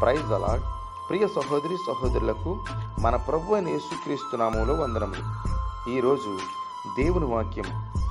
praise అలా ప్రియ సహోదరి సహోదరులకు మన ప్రభు అయిన యేసుక్రీస్తు నామంలో వందనములు ఈరోజు దేవుని వాక్యం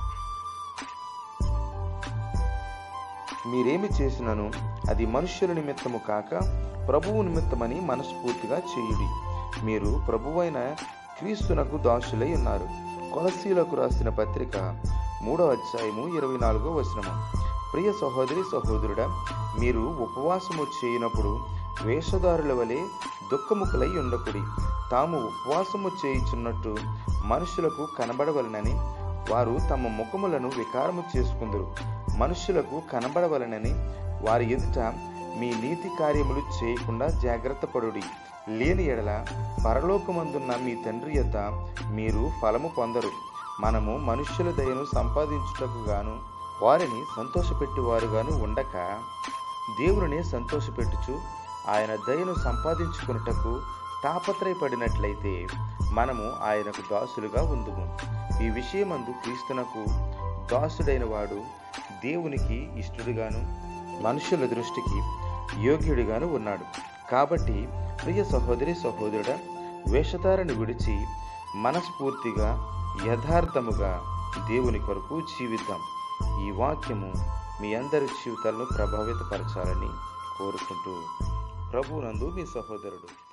మీరేమి చేసినను అది మనుష్యుల నిమిత్తము కాక ప్రభువు నిమిత్తమని మనస్ఫూర్తిగా చేయుడి మీరు ప్రభువైన క్రీస్తునకు దాసులై ఉన్నారు కొలసీలకు రాసిన పత్రిక మూడో అధ్యాయము ఇరవై నాలుగో వచనము ప్రియ సహోదరి సహోదరుడా మీరు ఉపవాసము చేయనప్పుడు వేషధారుల వలె దుఃఖముఖులై ఉండకుడి తాము ఉపవాసము చేయుచున్నట్టు మనుషులకు కనబడవలనని వారు తమ ముఖములను వికారము చేసుకుందరు మనుషులకు కనబడవలనని వారి ఎదుట మీ నీతి కార్యములు చేయకుండా జాగ్రత్త పడుడి లేని ఎడల పరలోకమందున్న మీ తండ్రి యొద్ద మీరు ఫలము పొందరు మనము మనుష్యుల దయను సంపాదించుటకు గాను వారిని సంతోషపెట్టువారుగాను ఉండక దేవుని సంతోషపెట్టుచు ఆయన దయను సంపాదించుకున్నటకు తాపత్రయపడినట్లయితే మనము ఆయనకు దాసులుగా ఉందుము ఈ విషయమందు క్రీస్తునకు దాసుడైన వాడు దేవునికి ఇష్టడుగాను మనుషుల దృష్టికి యోగ్యుడిగాను ఉన్నాడు కాబట్టి ప్రియ సహోదరి సహోదరుడ వేషధారను విడిచి మనస్ఫూర్తిగా యథార్థముగా దేవుని కొరకు జీవిద్దాం ఈ వాక్యము మీ అందరి జీవితాలను ప్రభావితపరచాలని కోరుకుంటూ ప్రభునందు మీ సహోదరుడు